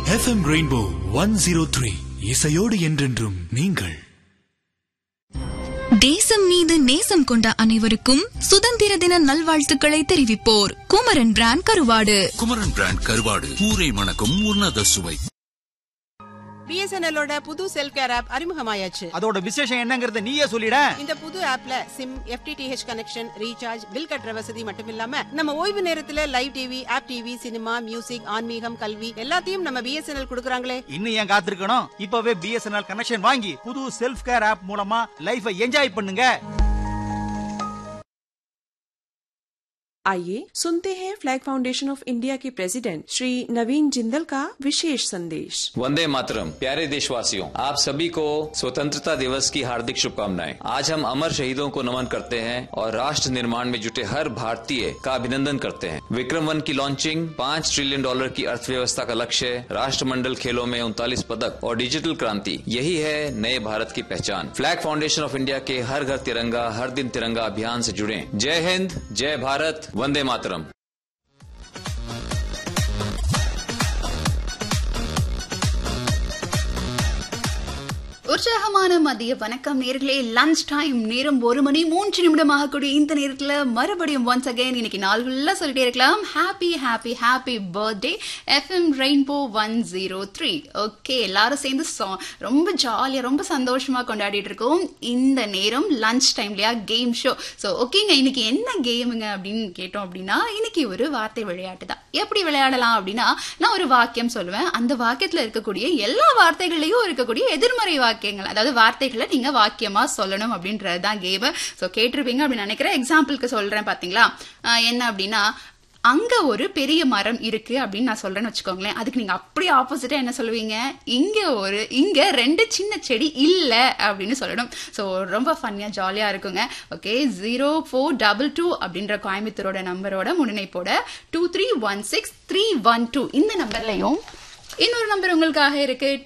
FM rainbow one zero three இசையோடு என்றென்றும் நீங்கள் தேசம் மீது நேசம் கொண்ட அனைவருக்கும் சுதந்திர தின நல்வாழ்த்துக்களை தெரிவிப்போர் குமரன் பிராண்ட் கருவாடு குமரன் பிராண்ட் கருவாடு ஊரை மணக்கும் உன்னத சுவை பிஎஸ்என்எல்லோட புது செல்ஃப் கேர் ஆப் அறிமுகமாயாச்சு அதோட விசேஷம் என்னங்கறத நீயே சொல்லிட இந்த புது ஆப்ல SIM FTTH connection recharge bill கட்டுற வசதி மட்டும் இல்லாம நம்ம ஓய்வு நேரத்துல live TV app TV cinema music ஆன்மீகம் கல்வி எல்லாத்தையும் நம்ம பிஎஸ்என்எல் கொடுக்கறாங்களே இன்னும் ஏன் காத்திருக்கணும் இப்பவே பிஎஸ்என்எல் கனெக்ஷன் வாங்கி புது செல்ஃப் கேர் ஆப் மூலமா லைஃபை என்ஜாய் பண்ணுங்க आइए सुनते हैं फ्लैग फाउंडेशन ऑफ इंडिया के प्रेसिडेंट श्री नवीन जिंदल का विशेष संदेश वंदे मातरम प्यारे देशवासियों आप सभी को स्वतंत्रता दिवस की हार्दिक शुभकामनाएं आज हम अमर शहीदों को नमन करते हैं और राष्ट्र निर्माण में जुटे हर भारतीय का अभिनंदन करते हैं विक्रम वन की लॉन्चिंग पाँच ट्रिलियन डॉलर की अर्थव्यवस्था का लक्ष्य राष्ट्रमंडल खेलों में उनतालीस पदक और डिजिटल क्रांति यही है नए भारत की पहचान फ्लैग फाउंडेशन ऑफ इंडिया के हर घर तिरंगा हर दिन तिरंगा अभियान से जुड़े जय हिंद जय भारत वंदे मातरम உற்சாகமான மதிய வணக்கம் நேர்களே லஞ்ச் டைம் நேரம் ஒரு மணி மூன்று நிமிடமாக கூடிய இந்த நேரத்துல மறுபடியும் ஒன்ஸ் அகைன் இன்னைக்கு நாள் ஃபுல்லா சொல்லிட்டே இருக்கலாம் happy happy happy birthday FM rainbow one zero three okay எல்லாரும் சேர்ந்து சா- ரொம்ப ஜாலியா ரொம்ப சந்தோஷமா கொண்டாடிட்டு இருக்கோம் இந்த நேரம் லஞ்ச் டைம்லயா கேம் ஷோ ஸோ ஓகேங்க இன்னைக்கு என்ன கேமுங்க அப்படின்னு கேட்டோம் அப்படின்னா இன்னைக்கு ஒரு வார்த்தை விளையாட்டு தான் எப்படி விளையாடலாம் அப்படின்னா நான் ஒரு வாக்கியம் சொல்லுவேன் அந்த வாக்கியத்துல இருக்கக்கூடிய எல்லா வார்த்தைகள்லயும் இருக்கக்கூடிய எதிர்மறை வாக்கியங்கள் அதாவது வார்த்தைகளை நீங்க வாக்கியமா சொல்லணும் அப்படின்றது தான் கேம் ஸோ கேட்டிருப்பீங்க அப்படின்னு நினைக்கிறேன் எக்ஸாம்பிளுக்கு சொல்றேன் பாத்தீங்களா ஆஹ் என்ன அப்படின்னா அங்க ஒரு பெரிய மரம் இருக்கு அப்படின்னு நான் சொல்றேன்னு வச்சுக்கோங்களேன் அதுக்கு நீங்க அப்படியே ஆப்போசிட்டா என்ன சொல்லுவீங்க இங்க ஒரு இங்க ரெண்டு சின்ன செடி இல்ல அப்படின்னு சொல்லணும் ஸோ ரொம்ப ஃபன்னியா ஜாலியா இருக்குங்க okay zero four double two அப்படின்ற கோயம்புத்தூரோட நம்பரோட முன்னிணைப்போட two three one six three one two இந்த நம்பர்லையும் இன்னொரு நம்பர் உங்களுக்காக இருக்கு